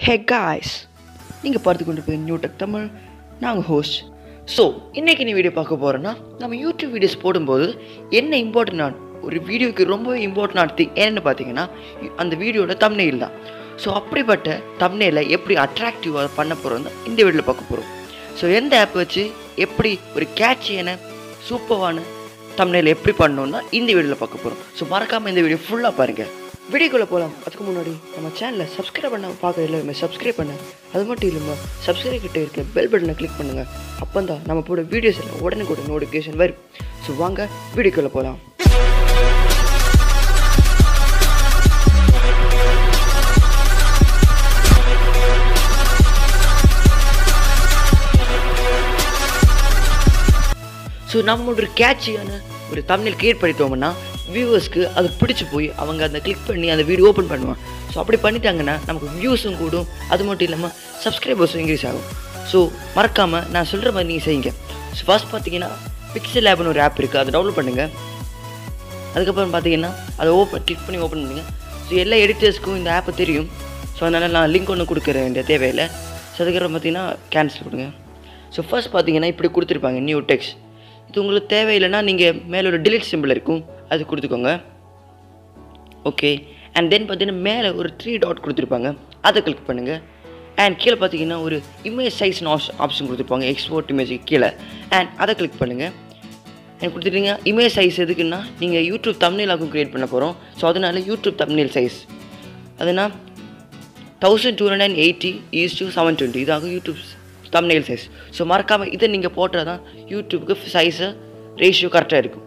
hey guys நீங்கள் பார்த்து கொண்டு போய் நியூ டெக் தமிழ் நாங்கள் ஹோஸ்ட் ஸோ இன்றைக்கி நீ வீடியோ பார்க்க போகிறோன்னா நம்ம யூடியூப் வீடியோஸ் போடும்போது என்ன இம்பார்ட்டன்ட் ஒரு வீடியோக்கு ரொம்பவே இம்பார்ட்டன்ட் திங் என்னென்னு பார்த்தீங்கன்னா அந்த வீடியோட தம்னெயில் தான் ஸோ அப்படிப்பட்ட தம்னெயில எப்படி அட்ராக்டிவாக பண்ண போகிறோம் இந்த வீடியோவில் பார்க்க போகிறோம் ஸோ எந்த ஆப் வச்சு எப்படி ஒரு கேட்சியான சூப்பரான தம்னெயில் எப்படி பண்ணணும்னா இந்த வீடியோவில் பார்க்க போகிறோம் ஸோ மறக்காமல் இந்த வீடியோ ஃபுல்லாக பாருங்கள் வீடியோக்குள்ளே போகலாம் அதுக்கு முன்னாடி நம்ம சேனலை சப்ஸ்கிரைப் பண்ண பார்க்குற எல்லாருமே சப்ஸ்கிரைப் பண்ண அது மட்டும் இல்லாமல் சப்ஸ்கிரைப் கிட்ட இருக்க பெல் பட்டனை கிளிக் பண்ணுங்கள் அப்போ தான் நம்ம போட வீடியோஸ் எல்லாம் உடனே கூட நோட்டிஃபிகேஷன் வரும் ஸோ வாங்க வீடியோக்குள்ளே போகலாம் ஸோ நம்ம ஒரு கேட்சியான ஒரு தமிழில் கிரியேட் பண்ணிட்டோம்னா வியூவர்ஸ்க்கு அது பிடிச்சி போய் அவங்க அந்த கிளிக் பண்ணி அந்த வீடியோ ஓப்பன் பண்ணுவாங்க ஸோ அப்படி பண்ணிட்டாங்கன்னா நமக்கு வியூஸும் கூடும் அது மட்டும் இல்லாமல் சப்ஸ்கிரைபர்ஸும் இன்க்ரீஸ் ஆகும் ஸோ மறக்காமல் நான் சொல்கிற மாதிரி நீங்கள் செய்யுங்க ஸோ ஃபர்ஸ்ட் பார்த்தீங்கன்னா பிக்சல் ஆப்னு ஒரு ஆப் இருக்குது அதை டவுன்லோட் பண்ணுங்கள் அதுக்கப்புறம் பார்த்தீங்கன்னா அதை ஓப்பன் கிளிக் பண்ணி ஓப்பன் பண்ணுங்க ஸோ எல்லா எடிட்டர்ஸ்க்கும் இந்த ஆப்பை தெரியும் ஸோ அதனால் நான் லிங்க் ஒன்று கொடுக்குற வேண்டிய தேவையில்லை ஸோ அதுக்கப்புறம் பார்த்தீங்கன்னா கேன்சல் கொடுங்க ஸோ ஃபர்ஸ்ட் பார்த்தீங்கன்னா இப்படி கொடுத்துருப்பாங்க நியூ டெக்ஸ்ட் இது உங்களுக்கு தேவையில்லைன்னா நீங்கள் மேலே ஒரு டிலீட் சிம்பிள் இருக்கும் அது கொடுத்துக்கோங்க ஓகே அண்ட் தென் பார்த்தீங்கன்னா மேலே ஒரு த்ரீ டாட் கொடுத்துருப்பாங்க அதை கிளிக் பண்ணுங்கள் அண்ட் கீழே பார்த்தீங்கன்னா ஒரு இமேஜ் சைஸ்னு ஆப்ஷன் ஆப்ஷன் கொடுத்துருப்பாங்க எக்ஸ்போர்ட் இமேஜுக்கு கீழே அண்ட் அதை கிளிக் பண்ணுங்கள் எனக்கு கொடுத்துட்டீங்க இமேஜ் சைஸ் எதுக்குன்னா நீங்கள் யூடியூப் தமிழ்நாக்கும் க்ரியேட் பண்ண போகிறோம் ஸோ அதனால யூடியூப் தமிழ் சைஸ் அதுனா thousand two hundred and eighty is two seven twenty இதாகும் யூடியூப் தம்னெயில் சைஸ் ஸோ மறக்காமல் இதை நீங்கள் போட்டால் தான் யூடியூப்புக்கு சைஸு ரேஷியோ கரெக்டாக இருக்கும்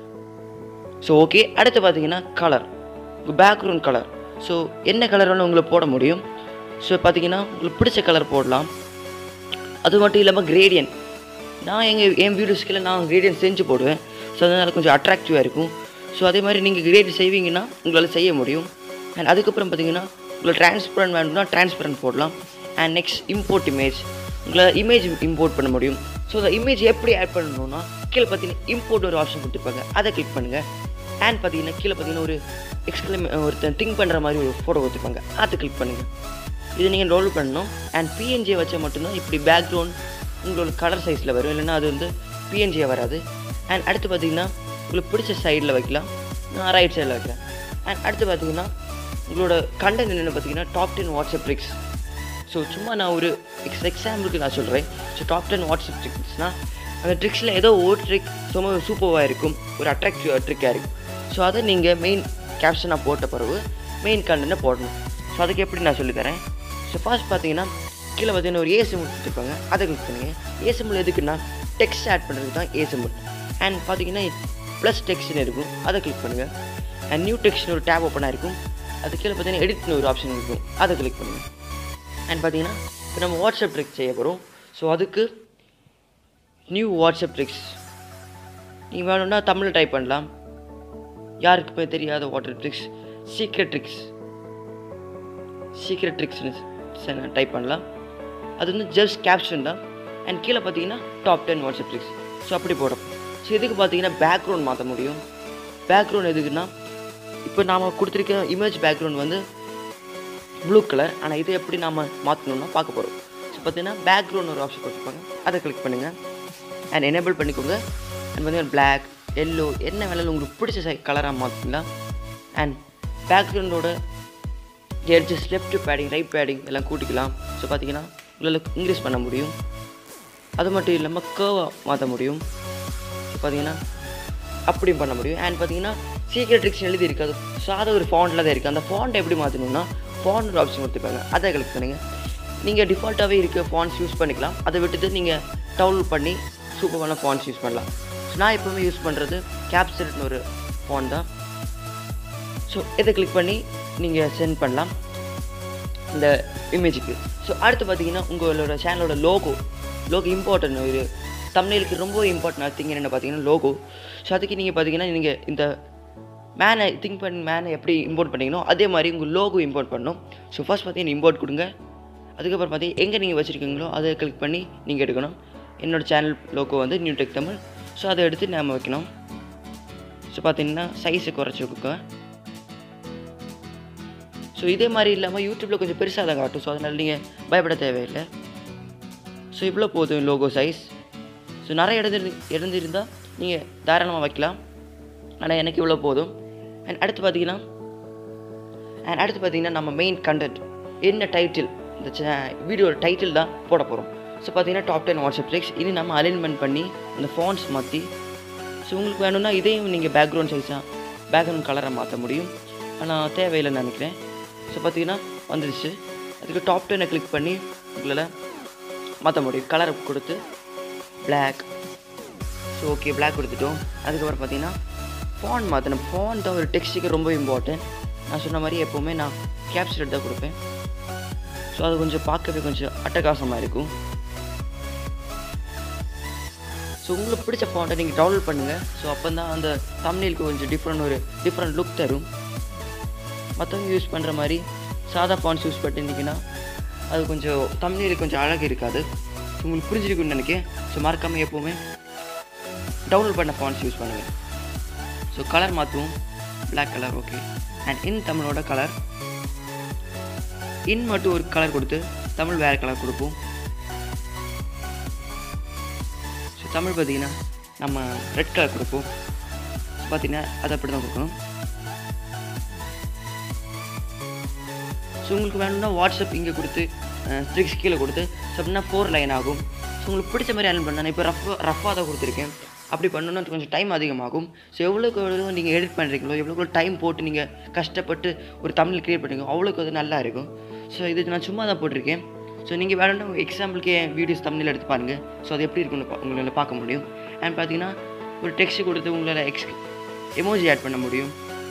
ஸோ ஓகே அடுத்து பார்த்தீங்கன்னா கலர் உங்கள் பேக்ரவுண்ட் கலர் ஸோ என்ன கலர் வேணும் உங்களுக்கு போட முடியும் ஸோ பார்த்தீங்கன்னா உங்களுக்கு பிடிச்ச கலர் போடலாம் அது மட்டும் இல்லாமல் கிரேடியன் நான் எங்கள் என் வீடியோஸ்க்கெல்லாம் நான் கிரேடியன் செஞ்சு போடுவேன் ஸோ அதனால் கொஞ்சம் அட்ராக்டிவாக இருக்கும் ஸோ அதே மாதிரி நீங்கள் கிரேடியன் செய்வீங்கன்னா உங்களால் செய்ய முடியும் அண்ட் அதுக்கப்புறம் பார்த்தீங்கன்னா உங்களுக்கு டிரான்ஸ்பரண்ட் வேணும்னா டிரான்ஸ்பரண்ட் போடலாம் அண்ட் நெக்ஸ்ட் இம்போர்ட் இமேஜ் உங்களால் இமேஜ் இம்போர்ட் பண்ண முடியும் ஸோ அந்த இமேஜ் எப்படி ஆட் பண்ணணும்னா கீழே பார்த்தீங்கன்னா இம்போர்ட் ஒரு ஆப்ஷன் கொடுத்துருப்பாங்க அதை கிளிக் பண்ணுங்கள் அண்ட் பார்த்தீங்கன்னா கீழே பார்த்தீங்கன்னா ஒரு எக்ஸ்கிளம் ஒருத்தன் திங்க் பண்ணுற மாதிரி ஒரு ஃபோட்டோ கொடுத்துருப்பாங்க அதை கிளிக் பண்ணுங்கள் இது நீங்கள் ரோல் பண்ணணும் அண்ட் பிஎன்ஜியை வச்சா மட்டும்தான் இப்படி பேக்ரவுண்ட் உங்களோட கலர் சைஸில் வரும் இல்லைன்னா அது வந்து பிஎன்ஜியாக வராது அண்ட் அடுத்து பார்த்தீங்கன்னா உங்களுக்கு பிடிச்ச சைடில் வைக்கலாம் நான் ரைட் சைடில் வைக்கிறேன் அண்ட் அடுத்து பார்த்தீங்கன்னா உங்களோட கண்டென்ட் என்னென்னு பார்த்தீங்கன்னா top ten WhatsApp tricks so சும்மா நான் ஒரு எக்ஸ் எக்ஸாம்பிளுக்கு நான் சொல்கிறேன் ஸோ டாப் டென் வாட்ஸ்அப் ட்ரிக்ஸ்னால் அந்த ட்ரிக்ஸில் ஏதோ ஒரு ட்ரிக் ரொம்ப சூப்பராக இருக்கும் ஒரு அட்ராக்டிவ் ட்ரிக்காக இருக்கும் ஸோ அதை நீங்கள் மெயின் கேப்ஷனாக போட்ட பிறகு மெயின் கண்டென்ட்டை போடணும் ஸோ அதுக்கு எப்படி நான் சொல்லித்தரேன் ஸோ ஃபர்ஸ்ட் பார்த்தீங்கன்னா கீழே பார்த்தீங்கன்னா ஒரு ஏ சிம்பிள் கொடுத்துருப்பாங்க அதை கிளிக் பண்ணுங்கள் ஏ சிம்பிள் எதுக்குன்னா டெக்ஸ்ட் ஆட் பண்ணுறதுக்கு தான் ஏ சிம்பிள் அண்ட் பார்த்தீங்கன்னா ப்ளஸ் டெக்ஸ்ட்னு இருக்கும் அதை கிளிக் பண்ணுங்கள் அண்ட் நியூ டெக்ஸ்ட்னு ஒரு டேப் ஓப்பனாக இருக்கும் அது கீழே பார்த்தீங்கன்னா எடிட்னு ஒரு ஆப்ஷன் இருக்கும் அதை கிளிக் பண்ணுங்கள் அண்ட் பார்த்தீங்கன்னா இப்போ நம்ம வாட்ஸ்அப் ட்ரிக் செய்ய போகிறோம் ஸோ அதுக்கு நியூ வாட்ஸ்அப் ட்ரிக்ஸ் நீங்கள் வேணும்னா தமிழில் டைப் பண்ணலாம் யாருக்குமே தெரியாத water tricks secret tricks secret ட்ரிக்ஸ்னு டைப் பண்ணலாம் அது வந்து ஜஸ்ட் கேப்ஷன் தான் அண்ட் கீழே பார்த்தீங்கன்னா top ten WhatsApp tricks so அப்படி போடும் ஸோ இதுக்கு பார்த்தீங்கன்னா பேக்ரவுண்ட் மாற்ற முடியும் பேக்ரவுண்ட் எதுக்குன்னா இப்போ நாம் கொடுத்துருக்க இமேஜ் பேக்ரவுண்ட் வந்து ப்ளூ கலர் ஆனால் இதை எப்படி நாம் மாற்றணும்னா பார்க்க போகிறோம் ஸோ பார்த்தீங்கன்னா பேக்ரவுண்ட் ஒரு ஆப்ஷன் கொடுத்துருப்பாங்க அதை கிளிக் பண்ணுங்கள் அண்ட் எனேபிள் பண்ணிக்கோங்க அண்ட் பார்த்தீங்கன்னா பிளாக் எல்லோ என்ன வேணாலும் உங்களுக்கு பிடிச்ச சை கலராக மாற்றிக்கலாம் அண்ட் பேக்ரவுண்டோட edges left padding right padding எல்லாம் கூட்டிக்கலாம் ஸோ பார்த்தீங்கன்னா உங்களால் இன்க்ரீஸ் பண்ண முடியும் அது மட்டும் இல்லாமல் கேர்வாக மாற்ற முடியும் ஸோ பார்த்தீங்கன்னா அப்படியும் பண்ண முடியும் அண்ட் பார்த்தீங்கன்னா சீக்கிரம் ட்ரிக்ஸ் எழுதி இருக்காது சாத ஒரு ஃபாண்டில் தான் இருக்குது அந்த ஃபாண்ட் எப்படி மாற்றணும்னா ஃபாண்ட் ஒரு ஆப்ஷன் கொடுத்துருப்பாங்க அதை கிளிக் பண்ணுங்கள் நீங்கள் டிஃபால்ட்டாகவே இருக்க ஃபாண்ட்ஸ் யூஸ் பண்ணிக்கலாம் அதை விட்டுட்டு நீங்கள் டவுன்லோட் பண்ணி சூப்பரான ஃபாண்ட்ஸ் யூஸ் பண்ணலாம் ஸோ நான் எப்போவுமே யூஸ் பண்ணுறது கேப்சர்ட்னு ஒரு ஃபாண்ட் தான் ஸோ இதை கிளிக் பண்ணி நீங்கள் சென்ட் பண்ணலாம் இந்த இமேஜுக்கு ஸோ அடுத்து பார்த்தீங்கன்னா உங்களோட சேனலோட லோகோ லோகோ இம்பார்ட்டன்ட் ஒரு தமிழுக்கு ரொம்ப இம்பார்ட்டன்ட் திங் என்ன பார்த்தீங்கன்னா லோகோ ஸோ அதுக்கு நீங்கள் பார்த்தீங்கன்னா நீங்கள் இந்த மேனை திங்க் பண்ணி மேனை எப்படி இம்போர்ட் பண்ணீங்களோ அதே மாதிரி உங்கள் லோகோ இம்போர்ட் பண்ணணும் ஸோ ஃபர்ஸ்ட் பார்த்தீங்கன்னா இம்போர்ட் கொடுங்க அதுக்கப்புறம் பார்த்தீங்கன்னா எங்கே நீங்கள் வச்சுருக்கீங்களோ அதை கிளிக் பண்ணி நீங்கள் எடுக்கணும் என்னோடய சேனல் லோகோ வந்து நியூ டெக் தமிழ் ஸோ அதை எடுத்து நாம் வைக்கணும் ஸோ பார்த்தீங்கன்னா சைஸை குறைச்சி வைக்க ஸோ இதே மாதிரி இல்லாமல் யூடியூப்பில் கொஞ்சம் பெருசாக தான் காட்டும் ஸோ அதனால் நீங்கள் பயப்பட தேவையில்லை ஸோ இவ்வளோ போதும் லோகோ சைஸ் ஸோ நிறைய இடத்துல இருந்திருந்தால் நீங்கள் தாராளமாக வைக்கலாம் ஆனால் எனக்கு இவ்வளோ போதும் அண்ட் அடுத்து பார்த்தீங்கன்னா அண்ட் அடுத்து பார்த்தீங்கன்னா நம்ம மெயின் கண்டென்ட் என்ன டைட்டில் இந்த வீடியோட டைட்டில் தான் போட போகிறோம் ஸோ பார்த்தீங்கன்னா டாப் டென் வாட்ஸ்அப் ட்ரிக்ஸ் இனி நம்ம அலைன்மெண்ட் பண்ணி அந்த ஃபான்ஸ் மாற்றி ஸோ உங்களுக்கு வேணும்னா இதையும் நீங்கள் பேக்ரவுண்ட் சைஸாக பேக்ரவுண்ட் கலரை மாற்ற முடியும் ஆனால் தேவையில்லைன்னு நினைக்கிறேன் ஸோ பார்த்தீங்கன்னா வந்துடுச்சு அதுக்கு டாப் டென்னை கிளிக் பண்ணி உங்களால் மாற்ற முடியும் கலரை கொடுத்து பிளாக் ஸோ ஓகே பிளாக் கொடுத்துட்டோம் அதுக்கப்புறம் பார்த்தீங்கன்னா ஃபான் மாற்றணும் ஃபான் தான் ஒரு டெக்ஸ்ட்டுக்கு ரொம்ப இம்பார்ட்டன்ட் நான் சொன்ன மாதிரி எப்போவுமே நான் கேப்சர் தான் கொடுப்பேன் ஸோ அது கொஞ்சம் பார்க்கவே கொஞ்சம் அட்டகாசமாக இருக்கும் ஸோ உங்களுக்கு பிடிச்ச ஃபாண்ட்டை நீங்கள் டவுன்லோட் பண்ணுங்கள் ஸோ அப்போ தான் அந்த தமிழுக்கு கொஞ்சம் டிஃப்ரெண்ட் ஒரு டிஃப்ரெண்ட் லுக் தரும் மற்றவங்க யூஸ் பண்ணுற மாதிரி சாதா ஃபாண்ட்ஸ் யூஸ் பண்ணிட்டீங்கன்னா அது கொஞ்சம் தமிழில் கொஞ்சம் அழகு இருக்காது ஸோ உங்களுக்கு புரிஞ்சிருக்குன்னு நினைக்கிறேன் ஸோ மறக்காமல் எப்போவுமே டவுன்லோட் பண்ண ஃபாண்ட்ஸ் யூஸ் பண்ணுங்கள் ஸோ கலர் மாற்றுவோம் black colour okay and in தமிழோட கலர் இன் மட்டும் ஒரு கலர் கொடுத்து தமிழ் வேறு கலர் கொடுப்போம் ஸோ தமிழ் பார்த்தீங்கன்னா நம்ம ரெட் கலர் கொடுப்போம் ஸோ பார்த்தீங்கன்னா அதை அப்படி தான் கொடுக்கணும் ஸோ உங்களுக்கு வேணும்னா வாட்ஸ்அப் இங்கே கொடுத்து ஸ்ட்ரிக்ஸ் கீழே கொடுத்து ஸோ அப்படின்னா ஃபோர் லைன் ஆகும் ஸோ உங்களுக்கு பிடிச்ச மாதிரி அலன் பண்ண இப்போ ரஃப் ரஃபாக தான் கொடுத்துருக்கேன் அப்படி பண்ணணும்னா கொஞ்சம் டைம் அதிகமாகும் ஸோ எவ்வளோக்கு எவ்வளோ நீங்கள் எடிட் பண்ணுறீங்களோ எவ்வளோக்கு டைம் போட்டு நீங்கள் கஷ்டப்பட்டு ஒரு தமிழ் க்ரியேட் பண்ணுறீங்க அவ்வளோக்கு அது நல்லா இருக்கும் ஸோ இது நான் சும்மா தான் போட்டிருக்கேன் ஸோ நீங்கள் வேணும்னா எக்ஸாம்பிளுக்கு என் வீடியோஸ் தமிழில் எடுத்து பாருங்கள் ஸோ அது எப்படி இருக்குன்னு பா- உங்களால் பார்க்க முடியும் அண்ட் பார்த்தீங்கன்னா ஒரு டெக்ஸ்ட் கொடுத்து உங்களால் எக்ஸ் எமோஜி ஆட் பண்ண முடியும்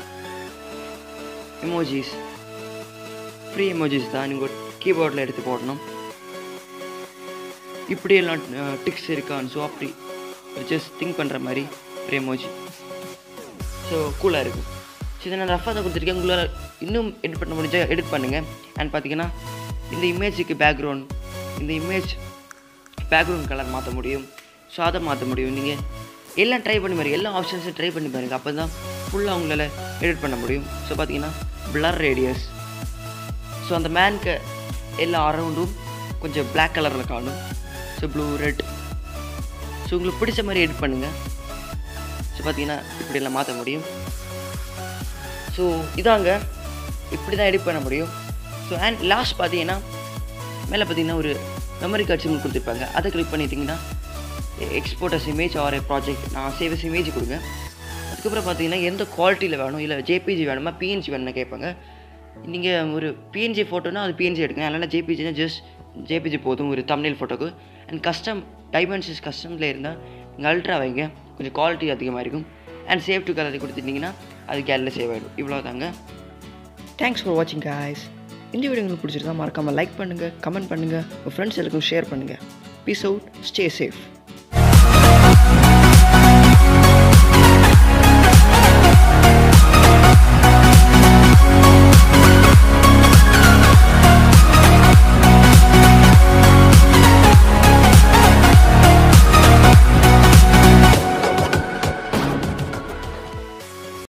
எமோஜிஸ் ஃப்ரீ எமோஜிஸ் தான் நீங்கள் கீபோர்டில் எடுத்து போடணும் இப்படியெல்லாம் டிக்ஸ் இருக்கான்னு ஸோ அப்படி ஜஸ்ட் திங்க் பண்ணுற மாதிரி ஒரு எமோஜி ஸோ கூலாக இருக்கும் ஸோ இதை நான் ரஃபாக தான் கொடுத்துருக்கேன் உங்களால் இன்னும் எடிட் பண்ண முடிஞ்சால் எடிட் பண்ணுங்கள் அண்ட் பார்த்தீங்கன்னா இந்த இமேஜுக்கு பேக்ரவுண்ட் இந்த இமேஜ் பேக்ரவுண்ட் கலர் மாற்ற முடியும் ஸோ அதை மாற்ற முடியும் நீங்கள் எல்லாம் ட்ரை பண்ணி பாருங்க எல்லா ஆப்ஷன்ஸும் ட்ரை பண்ணி பாருங்க அப்போ தான் ஃபுல்லாக உங்களால் எடிட் பண்ண முடியும் ஸோ பார்த்தீங்கன்னா பிளர் ரேடியஸ் ஸோ அந்த மேனுக்கு எல்லா அரவுண்டும் கொஞ்சம் Black கலரில் காணும் ஸோ ப்ளூ ரெட் ஸோ உங்களுக்கு பிடிச்ச மாதிரி எடிட் பண்ணுங்கள் ஸோ பார்த்தீங்கன்னா இப்படியெல்லாம் மாற்ற முடியும் ஸோ இதாங்க இப்படி தான் எடிட் பண்ண முடியும் ஸோ அண்ட் லாஸ்ட் பார்த்தீங்கன்னா மேலே பார்த்தீங்கன்னா ஒரு மெமரி கார்டு சிம்பிள் கொடுத்துருப்பாங்க அதை கிளிக் பண்ணிட்டீங்கன்னா எக்ஸ்போர்ட்டஸ் இமேஜ் ஆர் ப்ராஜெக்ட் நான் சேவஸ் இமேஜ் கொடுங்க அதுக்கப்புறம் பார்த்தீங்கன்னா எந்த குவாலிட்டியில் வேணும் இல்லை ஜேபிஜி வேணுமா பிஎன்ஜி வேணும்னு கேட்பாங்க நீங்கள் ஒரு பிஎன்ஜி ஃபோட்டோனா அது பிஎன்ஜி எடுங்க அதனால் ஜேபிஜினா ஜஸ்ட் ஜேபிஜி போதும் ஒரு தமிழ் ஃபோட்டோக்கு அண்ட் கஸ்டம் டைமென்ஷன்ஸ் கஸ்டமில் இருந்தால் நீங்கள் அல்ட்ரா வைங்க கொஞ்சம் குவாலிட்டி அதிகமாக இருக்கும் அண்ட் சேவ் டு கலர் கொடுத்துட்டிங்கன்னா அது கேலில் சேவ் ஆகிடும் இவ்வளோ தாங்க தேங்க்ஸ் ஃபார் வாட்சிங் காய்ஸ் இந்த வீடியோ உங்களுக்கு பிடிச்சிருந்தா மறக்காமல் லைக் பண்ணுங்கள் கமெண்ட் பண்ணுங்கள் உங்கள் ஃப்ரெண்ட்ஸ் எல்லாருக்கும் ஷேர் பண்ணுங்கள் பீஸ் அவுட் ஸ்டே சேஃப்